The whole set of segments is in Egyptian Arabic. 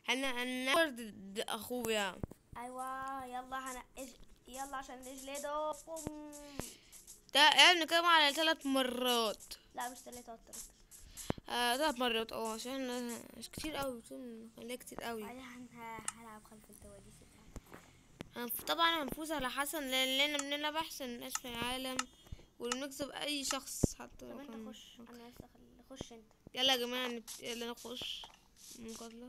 انا انا ضد اخويا ايوه يلا هنقش يلا عشان نجلده بوم ده يعني بنتكلم على ثلاث مرات لا مش تلاتة اكتر آه ثلاث مرات اه عشان آه، مش كتير قوي خليها كتير قوي بعدين هن- هلعب خلف الكواليس بتاعتي. هنف- طبعا هنفوز على حسن لاننا بنلعب احسن ناس في العالم وبنكسب اي شخص حتى طب لو انت كان خش انا لسه خل- خش انت يلا يا جماعة نبت... يلا نخش مقاتلة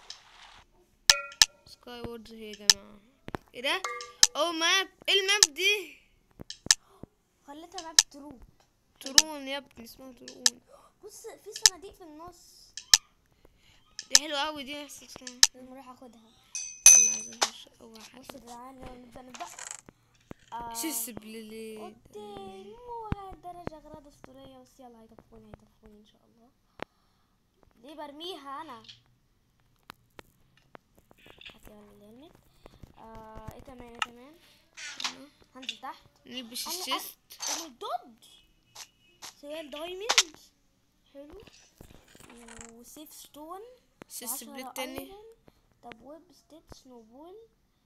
سكاي ووردز هي يا جماعة ايه ده؟ او ماب ايه الماب دي؟ خليتها ماب تروب ترون يا ابني اسمها ترون بص في صناديق في النص دي حلوة اوي دي احسن لازم اروح اخدها يلا عايزة اخش اول بص حاجة يا جدعان يلا نبدا نبدا آه، شو لي اوكي مو درجة غرادة اسطورية بس يلا هيطفوني هيطفوني ان شاء الله ليه برميها انا هات يلا الهلمت آه ايه كمان ايه كمان هنزل تحت نلبس أنا- الشيست او ماي جاد سوال دايموند حلو وسيف ستون شيست وعشرة بليت تاني ايرون طب ويب ستيت سنوبول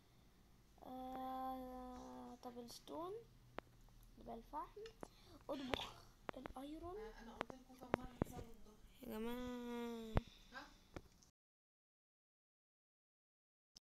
آه طب الستون يبقى الفحم اطبخ الايرون يا جماعة